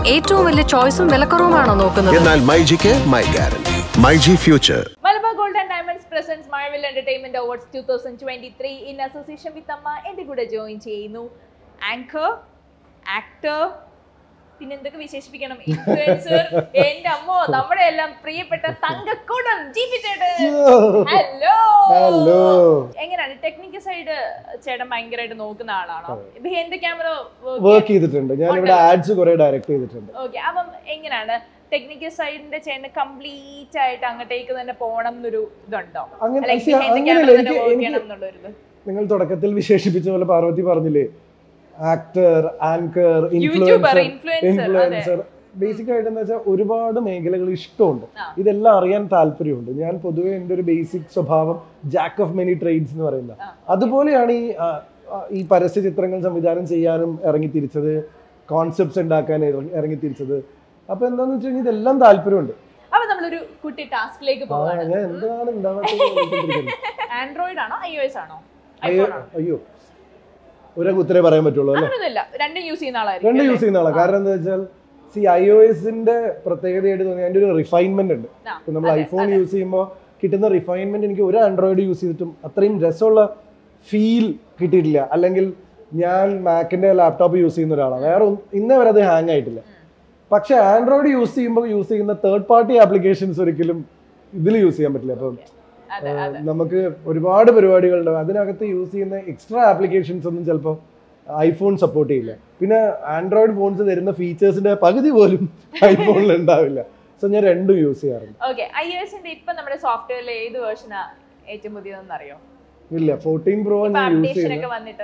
ഏറ്റവും വലിയ ചോയ്സും വിലക്കുറവുമാണോ നോക്കുന്നത് എന്നാൽ മൈജിക്ക് my guarantee myG future Malabar gold and diamonds presents Mazhavil entertainment awards two thousand twenty three in association with AMMA എന്റെ കൂടെ ജോയിൻ ചെയ്യുന്നു ആങ്കർ ആക്ടർ പിന്നെ എന്തൊക്കെ വിശേഷിപ്പിക്കണം ഇൻഫ്ലുവൻസർ എന്റെ അമ്മോ നമ്മുടെ എല്ലാം പ്രിയപ്പെട്ട തങ്കക്കൂടം ജീവി ചേട്ടൻ ഹലോ ഹലോ എങ്ങനെയാണ് ടെക്നിക്കൽ സൈഡ് ചേട്ടൻ ഭയങ്കരമായിട്ട് നോക്കുന്ന ആളാണോ ബിഹൈൻഡ് ക്യാമറ വർക്ക് ചെയ്തിട്ടുണ്ട് ഞാൻ ഇവിടെ ആഡ്സ് കുറെ ഡയറക്ട് ചെയ്തിട്ടുണ്ട് ഓക്കെ അപ്പം എങ്ങനെയാണ് ടെക്നിക്കൽ സൈഡിന്റെ ചേട്ടന് കംപ്ലീറ്റ് ആയിട്ട് അങ്ങോട്ടേക്ക് തന്നെ പോകണം എന്നൊരു ഇതുണ്ടോ അങ്ങനെ- അല്ലെങ്കിൽ പക്ഷേ behind the അങ്ങനെയല്ല, camera തന്നെ എനിക്ക് work എനിക്ക് ചെയ്യണം എന്നുള്ളൊരു ഇത് നിങ്ങൾ തുടക്കത്തിൽ വിശേഷിപ്പിച്ച പോലെ പാർവതി പറഞ്ഞില്ലേ actor anchor YouTuber influencer influencer അതെ ഇൻഫ്ലുവൻസർ ബേസിക് ആയിട്ട് എന്താ വെച്ചാൽ ഒരുപാട് മേഖലകൾ ഇഷ്ടമുണ്ട് ആ. ഇതെല്ലാം അറിയാൻ താല്പര്യമുണ്ട് ഞാൻ പൊതുവെ എൻ്റെ ഒരു ബേസിക് സ്വഭാവം ജാക്ക് ഓഫ് മെനി ട്രേഡ്സ് എന്ന് പറയുന്നത് ആ. അതുപോലെയാണ് ഈ ആ, ആ, ഈ പരസ്യ ചിത്രങ്ങൾ സംവിധാനം ചെയ്യാനും ഇറങ്ങിത്തിരിച്ചത് കോൺസെപ്റ്റ്സ് ഉണ്ടാക്കാൻ ഇറങ്ങി- ഇറങ്ങിത്തിരിച്ചത് അപ്പൊ എന്താന്ന് വെച്ച് കഴിഞ്ഞാൽ ഇതെല്ലാം താല്പര്യമുണ്ട് അപ്പൊ നമ്മളൊരു കുട്ടി ടാസ്കിലേക്ക് ആ, പോവാണ് ഞാൻ എന്താണ് ഉണ്ടാവാത്തത് ആൻഡ്രോയിഡ് ആണോ ഐ ഒ എസ് ആണോ അയ്യോ ഐഫോൺ ആണോ അയ്യോ ഒരേ ഉത്തരേ പറയാൻ പറ്റുള്ളൂ അല്ലേ അങ്ങനൊന്നുമില്ല രണ്ടും യൂസ് ചെയ്യുന്ന രണ്ട് ആളായിരിക്കും യൂസ് ചെയ്യുന്ന ആളാണ് കാരണം എന്താ വെച്ചാൽ സി ഐ ഒ എസിന്റെ പ്രത്യേകതയായിട്ട് തോന്നി അതിന്റെ ഒരു റിഫൈൻമെന്റ് ഉണ്ട് ആ, ഇപ്പൊ നമ്മൾ അതെ, ഐഫോൺ അതെ. യൂസ് ചെയ്യുമ്പോൾ കിട്ടുന്ന റിഫൈൻമെന്റ് എനിക്ക് ഒരു ആൻഡ്രോയിഡ് യൂസ് ചെയ്തിട്ടും അത്രയും രസമുള്ള ഫീൽ കിട്ടിയിട്ടില്ല അല്ലെങ്കിൽ ഞാൻ മാക്കിന്റെ ലാപ്ടോപ്പ് യൂസ് ചെയ്യുന്ന ഒരാളാണ് വേറെ ഒന്നും- ഇന്നേ വരെ അത് ഹാങ് ആയിട്ടില്ല പക്ഷെ ആൻഡ്രോയിഡ് യൂസ് ചെയ്യുമ്പോൾ യൂസ് ചെയ്യുന്ന തേർഡ് പാർട്ടി ആപ്ലിക്കേഷൻസ് ഒരിക്കലും ഇതിൽ യൂസ് ചെയ്യാൻ പറ്റില്ല അപ്പം അതെ അതെ നമുക്ക് ഒരുപാട് പരിപാടികളുണ്ട് അതിനകത്ത് യൂസ് ചെയ്യുന്ന എക്സ്ട്രാ ആപ്ലിക്കേഷൻസ് ഒന്നും ചിലപ്പോൾ ഐഫോൺ സപ്പോർട്ട് ചെയ്യില്ല പിന്നെ ആൻഡ്രോയിഡ് ഫോൺസ് തരുന്ന ഫീച്ചേഴ്സിന്റെ പകുതി പോലും ഐഫോണിൽ ഉണ്ടാവില്ല സോ ഞാൻ രണ്ടും യൂസ് ചെയ്യാറുണ്ട് ഓക്കെ ഐ ഒ എസിന്റെ ഇപ്പൊ നമ്മുടെ സോഫ്റ്റ്വെയറിൽ ഏത് വേർഷനാ ഏറ്റവും പുതിയതെന്ന് അറിയോ ഇല്ല ഫോർട്ടീൻ പ്രോ ഇപ്പൊ ഞാൻ യൂസ് അപ്ഡേഷൻ ചെയ്യുന്നത് ഒക്കെ വന്നിട്ട്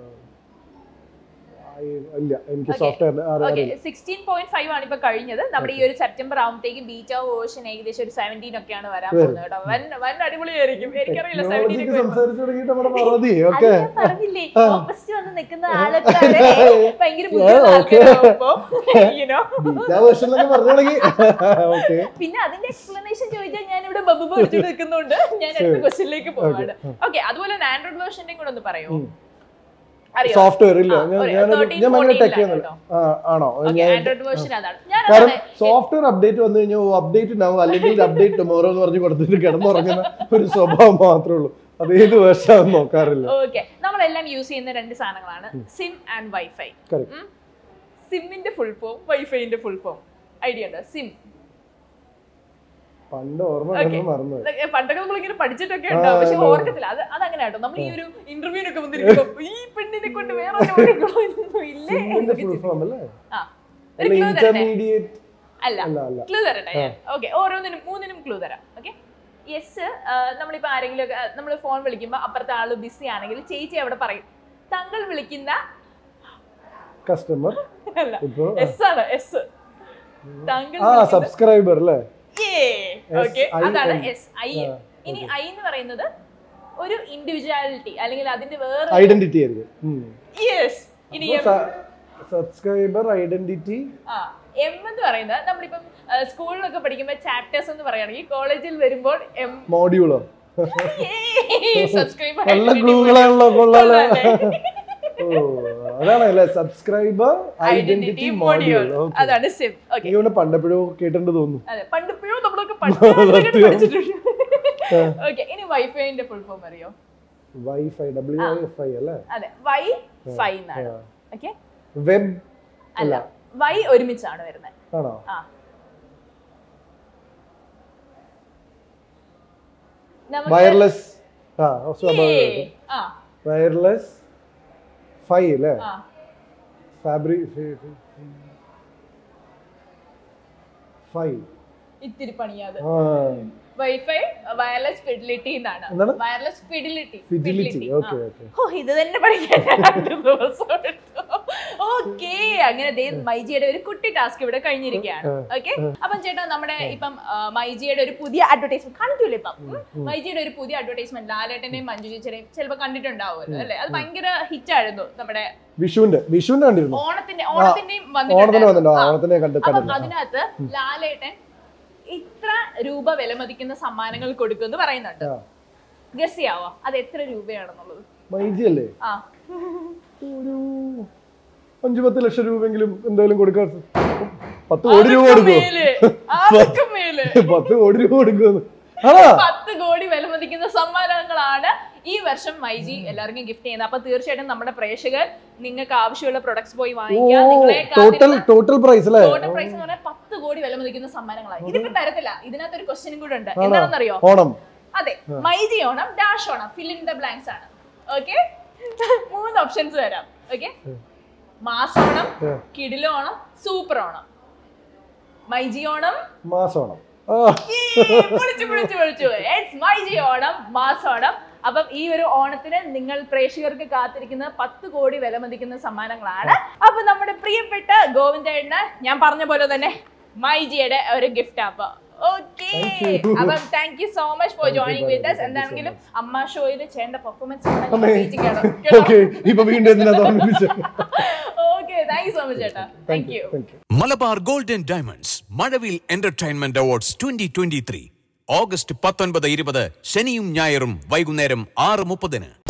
ഇല്ല എനിക്ക് Okay. സോഫ്റ്റ്വെയർ ഓക്കെ അറിയില്ല സിക്സ്റ്റീൻ പോയിന്റ് ഫൈവ് ആണ് ഇപ്പൊ കഴിഞ്ഞത് നമ്മുടെ ഈ ഒരു സെപ്റ്റംബർ ആകുമ്പോഴത്തേക്കും ബീറ്റ വേർഷൻ ഏകദേശം ഒരു സെവൻറ്റീൻ ഒക്കെയാണ് വരാൻ വരും. പോകുന്നത് കേട്ടോ വൻ വൻ അടിപൊളിയായിരിക്കും എനിക്കറിയില്ല ടെക്നോളജിക്ക് സെവൻറ്റീൻ സംസാരിച്ചു തുടങ്ങിയിട്ട് നമ്മുടെ പാർവതി അത് ഓക്കെ ഞാൻ പറഞ്ഞില്ലേ ഓപ്പോസിറ്റ് വന്ന് നിൽക്കുന്ന ആളൊക്കെ ഭയങ്കര ബുദ്ധിയുള്ള okay. ആൾക്കാരാകുമ്പോ, you know. ബീറ്റാ വേർഷനിലൊക്കെ പറഞ്ഞു തുടങ്ങി ഓക്കെ പിന്നെ അതിന്റെ എക്സ്പ്ലനേഷൻ ചോദിച്ചാൽ ഞാൻ ഇവിടെ ബബു പഠിച്ചു നിൽക്കുന്നുണ്ട് ഞാൻ അടുത്ത ക്വസ്റ്റ്യനിലേക്ക് പോവാണ് ഓക്കെ അതുപോലെ ആൻഡ്രോയിഡ് വേർഷന്റെ കൂടെ ഒന്ന് പറയോ അറിയോ സോഫ്റ്റ്വെയർ ഇല്ല ആ, ഞാൻ ഒരു ഞാനത് 13, ഞാൻ ഭയങ്കര 14 ടെക് ചെയ്യുന്നില്ല കേട്ടോ. ആണോ ഓക്കെ ഞാൻ ആൻഡ്രോയിഡ് വേർഷൻ അതാണ് ഞാൻ കാരണം അതെ സോഫ്റ്റ്വെയർ അപ്ഡേറ്റ് വന്നു കഴിഞ്ഞാൽ അപ്ഡേറ്റ് ഉണ്ടാവും അല്ലെങ്കിൽ അപ്ഡേറ്റ് ടുമോറോ എന്ന് പറഞ്ഞ് കൊടുത്തിട്ട് കിടന്നുറങ്ങുന്ന ഒരു സ്വഭാവം മാത്രമേ ഉള്ളൂ അത് ഏത് വേർഷാന്ന് നോക്കാറില്ല ഓക്കെ നമ്മളെല്ലാം യൂസ് ചെയ്യുന്ന രണ്ട് സാധനങ്ങളാണ് സിം ആൻഡ് വൈഫൈ Correct. സിമ്മിന്റെ ഫുൾ ഫോം വൈഫൈന്റെ ഫുൾ ഫോം ഐഡിയ ഉണ്ടോ സിം പണ്ട് ഓർമ്മ കിടന്ന് മറന്നു പോയി. ഇതൊക്കെ പണ്ടൊക്കെ നമ്മൾ ഇങ്ങനെ പഠിച്ചിട്ടൊക്കെ ആ, ഉണ്ടാവും പക്ഷെ ഉണ്ട്. ഓർക്കത്തില്ല അത് അതങ്ങനെ കേട്ടോ നമ്മൾ ഈ ഒരു ഇന്റർവ്യൂനൊക്കെ വന്നിരിക്കുമ്പോ ഈ പെണ്ണിനെ കൊണ്ട് വേറെ ചോദ്യങ്ങളോ ഇതൊന്നും ഇല്ലേ സിമ്മിന്റെ എന്നൊക്കെ ഫുൾ ചിന്തിക്കും. ഫോം അല്ലേ ആ ഒരു അല്ല ക്ലൂ തരട്ടെ ഇന്റർമീഡിയറ്റ് അല്ല അല്ല അല്ല ക്ലൂ തരട്ടെ ഞാൻ ഓക്കെ ഓരോന്നിനും മൂന്നിനും ക്ലൂ തരാം ഓക്കെ യെസ് നമ്മളിപ്പോ ആരെങ്കിലും ഒക്കെ നമ്മൾ ഫോൺ വിളിക്കുമ്പോൾ അപ്പുറത്തെ ആള് ബിസി ആണെങ്കിൽ ചേച്ചി അവിടെ പറയും താങ്കൾ വിളിക്കുന്ന കസ്റ്റമർ അല്ല ഇപ്പൊ എസ് ആണ് എസ് താങ്കൾ ആ സബ്സ്ക്രൈബർ അല്ലേ ഓക്കെ I, അതാണ് I. എസ് ഐ ആ, ഇനി ഐ എന്ന് പറയുന്നത് ഒരു ഇൻഡിവിജ്വാലിറ്റി അല്ലെങ്കിൽ അതിന്റെ വേറെ ഐഡന്റിറ്റി ആയിരിക്കും യെസ് ഇനി എം സബ്സ്ക്രൈബർ ഐഡന്റിറ്റി ആ എം എന്ന് പറയുന്നത് നമ്മളിപ്പം സ്കൂളിലൊക്കെ പഠിക്കുമ്പോൾ ചാപ്റ്റേഴ്സ് എന്ന് പറയുകയാണെങ്കിൽ കോളേജിൽ വരുമ്പോൾ എം മോഡ്യൂളോ സബ്സ്ക്രൈബർ നല്ല ക്ലൂകളാണല്ലോ കൊള്ളാലോ ഓ അതാണ് അല്ലേ സബ്സ്ക്രൈബർ ഐഡന്റിറ്റി മോഡ്യൂൾ ഓക്കെ അതാണ് സിം ഓക്കെ എനിക്ക് ഇവിടെ പണ്ടെപ്പോഴോ കേട്ടിട്ടുണ്ട് തോന്നുന്നു അതെ പണ്ടിപ്പോഴും നമ്മളൊക്കെ പണ്ട് പഠിച്ചിട്ടുണ്ട് ഓക്കെ ഇനി വൈഫൈന്റെ ഫുൾ ഫോം അറിയോ WiFi W I F I അല്ലേ അതെ വൈ ഫൈ എന്നാണ് ഓക്കെ വെബ് അല്ല വൈ ഒരുമിച്ചാണ് വരുന്നത് ആണോ ആ നമുക്ക് വയർലെസ് ആ ഏ, സ്വാഭാവികം ആ വയർലെസ് ഫൈ അല്ലേ ആ ഫാബ്രിക് ഫൈ ഇത്തിരി പണിയാത് ആ വൈഫൈ വയർലെസ് ഫിഡിലിറ്റി എന്നാണ് എന്താണ്? Wireless fidelity fidelity okay okay ഓ ഇത് തന്നെ പഠിക്കാൻ ഞാൻ രണ്ട് ദിവസം എടുത്തു ഓക്കെ അങ്ങനെ ദേ മൈജിയുടെ ഒരു കുട്ടി ടാസ്ക് ഇവിടെ കഴിഞ്ഞിരിക്കുകയാണ് ഓക്കെ അപ്പം ചേട്ടാ നമ്മുടെ ഇപ്പം ആ, മൈജിയുടെ ഒരു പുതിയ അഡ്വർടൈസ്മെന്റ് കാണിക്കൂലേ ഇപ്പം ഉം? മൈജിയുടെ ഒരു പുതിയ അഡ്വർടൈസ്മെന്റ് ലാലേട്ടനെയും മഞ്ജു ചേച്ചിയുടെയും ചിലപ്പോൾ കണ്ടിട്ടുണ്ടാവുമല്ലോ അല്ലേ അത് ഭയങ്കര ഹിറ്റ് ആയിരുന്നു നമ്മുടെ വിഷുവിന്റെ വിഷുവിന്റെ കണ്ടിരുന്നു ഓണത്തിന്റെ ഓണത്തിന്റെയും ഓണത്തിന് വന്നിട്ടുണ്ടോ ആ. ഓണത്തിനെ കണ്ട് അപ്പം കണ്ടില്ല അതിനകത്ത് ലാലേട്ടൻ ഇത്ര രൂപ വിലമതിക്കുന്ന സമ്മാനങ്ങൾ കൊടുക്കുമെന്ന് പറയുന്നുണ്ട് ആ. ഗസ് ചെയ്യാവോ അത് എത്ര രൂപയാണെന്നുള്ളത് മൈജി അല്ലേ ആ ഒരു അഞ്ചു പത്ത് ലക്ഷം രൂപയെങ്കിലും എന്തായാലും കൊടുക്കാൻ പത്ത് കോടി രൂപ കൊടുക്കുമോ മേല് ആർക്കും മേല് പത്ത് കോടി രൂപ കൊടുക്കുമെന്ന് ആണോ പത്ത് കോടി വിലമതിക്കുന്ന സമ്മാനങ്ങളാണ് ഈ വർഷം മൈജി എല്ലാവർക്കും ഗിഫ്റ്റ് ചെയ്യുന്നത് അപ്പൊ തീർച്ചയായിട്ടും നമ്മുടെ പ്രേക്ഷകർ നിങ്ങൾക്ക് ആവശ്യമുള്ള പ്രൊഡക്ട്സ് പോയി ഓ വാങ്ങിക്കാം നിങ്ങളെ ടോട്ടൽ ടോട്ടൽ പ്രൈസ് അല്ലേ ടോട്ടൽ പ്രൈസ് എന്ന് പറഞ്ഞാൽ പത്ത് കോടി വിലമതിക്കുന്ന സമ്മാനങ്ങളാണ് ഇതിപ്പോ തരത്തില്ല ഇതിനകത്ത് ഒരു ക്വസ്റ്റ്യനും കൂടെ ഉണ്ട് എന്താണെന്നറിയോ ഓണം അതെ myG Onam dash Onam fill in the blanks ആണ് ഓക്കെ മൂന്ന് ഓപ്ഷൻസ് തരാം ഓക്കെ മാസോണം ഉം. കിടിലോണം സൂപ്പർ ഓണം മൈജി ഓണം മാസോണം ആ Yay! പൊളിച്ചു പൊളിച്ചു പൊളിച്ചു ഇറ്റ്സ് മൈജി ഓണം മാസോണം അപ്പം ഈ ഒരു ഓണത്തിന് നിങ്ങൾ പ്രേക്ഷകർക്ക് കാത്തിരിക്കുന്ന പത്ത് കോടി വിലമതിക്കുന്ന സമ്മാനങ്ങളാണ് അപ്പൊ നമ്മുടെ പ്രിയപ്പെട്ട ഗോവിന്ദേണ്ണ ഞാൻ പറഞ്ഞ പോലെ തന്നെ മൈജിയുടെ ഒരു ഗിഫ്റ്റ് അപ്പൊ ഓക്കെ അപ്പം thank you so much for joining with us എന്താണെങ്കിലും അമ്മ ഷോയിൽ ചെയ്യേണ്ട പെർഫോമൻസ് അമ്മേ. ഓക്കെ ഇപ്പൊ വീണ്ടും എന്തിനാ തോന്നിപ്പിച്ചത് okay thank you so much ചേട്ടാ thank you thank you Malabar golden diamonds Mazhavil entertainment awards twenty twenty three August പത്തൊൻപത് ഇരുപത് ശനിയും ഞായറും വൈകുന്നേരം ആറ് മുപ്പതിന്